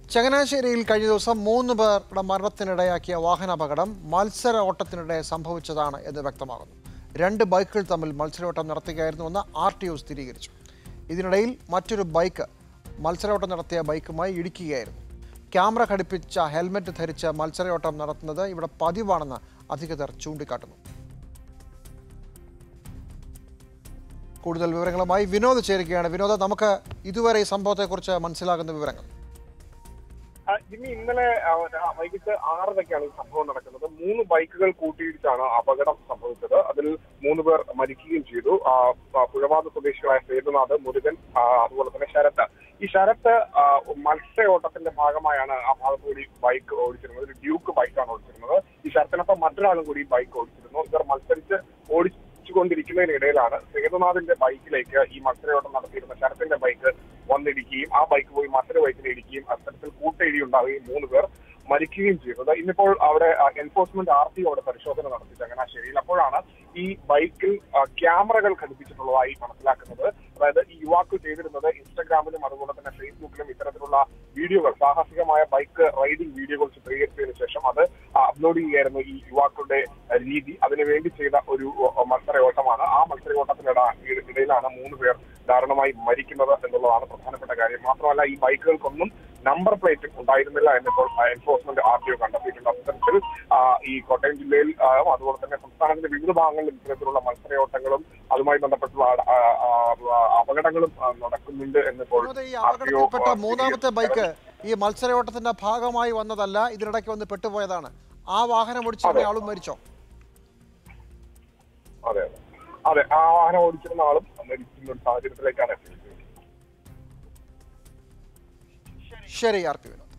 ചങ്ങനാശ്ശേരിയിൽ കഴിഞ്ഞ ദിവസം മൂന്ന് പേരുടെ മരണത്തിനിടയാക്കിയ വാഹനാപകടം മത്സര ഓട്ടത്തിനിടെ സംഭവിച്ചതാണ് എന്ന് വ്യക്തമാകുന്നു രണ്ട് ബൈക്കുകൾ തമ്മിൽ മത്സരോട്ടം നടത്തുകയായിരുന്നുവെന്ന് ആർ ടി ഒ സ്ഥിരീകരിച്ചു ഇതിനിടയിൽ മറ്റൊരു ബൈക്ക് മത്സരോട്ടം നടത്തിയ ബൈക്കുമായി ഇടിക്കുകയായിരുന്നു ക്യാമറ ഘടിപ്പിച്ച ഹെൽമറ്റ് ധരിച്ച് മത്സരയോട്ടം നടത്തുന്നത് ഇവിടെ പതിവാണെന്ന് അധികൃതർ ചൂണ്ടിക്കാട്ടുന്നു കൂടുതൽ വിവരങ്ങളുമായി വിനോദ് ചേരുകയാണ് വിനോദ് നമുക്ക് ഇതുവരെ ഈ സംഭവത്തെക്കുറിച്ച് മനസ്സിലാകുന്ന വിവരങ്ങൾ ആ, ജിമ്മി ഇന്നലെ ആ, ആ, വൈകിട്ട് ആറരയ്ക്കാണ് ഈ സംഭവം നടക്കുന്നത് മൂന്ന് ബൈക്കുകൾ കൂട്ടിയിടിച്ചാണ് അപകടം സംഭവിച്ചത് അതിൽ മൂന്ന് പേർ മരിക്കുകയും ചെയ്തു ആ, ആ, പുഴവാത സ്വദേശികളായ സേതുനാഥ് മുരുകൻ ആ, അതുപോലെ തന്നെ ശരത്ത് ഈ ശരത്ത് ആ, മത്സ്യയോട്ടത്തിന്റെ ഭാഗമായാണ് ആ ഭാഗത്ത് കൂടി ബൈക്ക് ഓടിച്ചിരുന്നത് ഒരു ഡ്യൂക്ക് ബൈക്കാണ് ഓടിച്ചിരുന്നത് ഈ ശരത്തിനൊപ്പം മറ്റൊരാളും കൂടി ബൈക്ക് ഓടിച്ചിരുന്നു ഇവർ മത്സരിച്ച് ഓടിച്ചുകൊണ്ടിരിക്കുന്നതിനിടയിലാണ് സേതുനാഥിന്റെ ബൈക്കിലേക്ക് ഈ മത്സരയോട്ടം നടത്തിയിരുന്ന ശരത്തിന്റെ ബൈക്ക് വന്നിടിക്കുകയും ആ ബൈക്ക് പോയി മറ്റൊരു ബൈക്കിൽ ഇടിക്കുകയും അത്തരത്തിൽ കൂട്ടയിടി ഉണ്ടാവുകയും മൂന്ന് പേർ മരിക്കുകയും ചെയ്തത് ഇന്നിപ്പോൾ അവിടെ എൻഫോഴ്സ്മെന്റ് ആർ ടി അവിടെ പരിശോധന നടത്തി ചങ്ങനാശ്ശേരിയിൽ അപ്പോഴാണ് ഈ ബൈക്കിൽ ആ, ക്യാമറകൾ ഘടിപ്പിച്ചിട്ടുള്ളതായി മനസ്സിലാക്കുന്നത് അതായത് ഈ യുവാക്കൾ ചെയ്തിരുന്നത് ഇൻസ്റ്റഗ്രാമിലും അതുപോലെ തന്നെ ഫേസ്ബുക്കിലും ഇത്തരത്തിലുള്ള വീഡിയോകൾ സാഹസികമായ ബൈക്ക് റൈഡിംഗ് വീഡിയോകൾ ചിത്രീകരിച്ചതിന് ശേഷം അത് അപ്ലോഡ് ചെയ്യുകയായിരുന്നു ഈ യുവാക്കളുടെ ആ, രീതി അതിനുവേണ്ടി ചെയ്ത ഒരു ആ, മത്സരയോട്ടമാണ് ആ മത്സരയോട്ടത്തിനിട ഇടയിലാണ് മൂന്ന് പേർ ദാരുണമായി മരിക്കുന്നത് എന്നുള്ളതാണ് പ്രധാനപ്പെട്ട കാര്യം മാത്രമല്ല ഈ ബൈക്കുകൾക്കൊന്നും നമ്പർ പ്ലേറ്റും ഉണ്ടായിരുന്നില്ല എന്നിപ്പോൾ എൻഫോഴ്സ്മെന്റ് ആർ ടി ഒ കണ്ടെത്തിയിട്ടുണ്ട് അത്തരത്തിൽ ആ, ഈ കോട്ടയം ജില്ലയിൽ ആ, അതുപോലെ തന്നെ സംസ്ഥാനത്തിന്റെ വിവിധ ഭാഗങ്ങളിൽ ഇത്തരത്തിലുള്ള മത്സരയോട്ടങ്ങളും അതുമായി ബന്ധപ്പെട്ടുള്ള ആ, ആ, ആ, അപകടങ്ങളും ആ, നടക്കുന്നുണ്ട് എന്നിപ്പോൾ വിനോദ്, ഈ ആർ ടി ഒ അപകടത്തിൽപ്പെട്ട മൂന്നാമത്തെ ബൈക്ക് ഈ മത്സരയോട്ടത്തിന്റെ ഭാഗമായി വന്നതല്ല ഇതിനിടയ്ക്ക് വന്ന് പെട്ടുപോയതാണ് ആ വാഹനം ഓടിച്ചിരുന്ന ആളും മരിച്ചോ അതെ അതെ അതെ ആ വാഹനം ഓടിച്ചിരുന്ന ആളും മരിക്കുന്ന ഒരു സാഹചര്യത്തിലേക്കാണ് എത്തിയത് ശരി ആർ പി വിനോദ്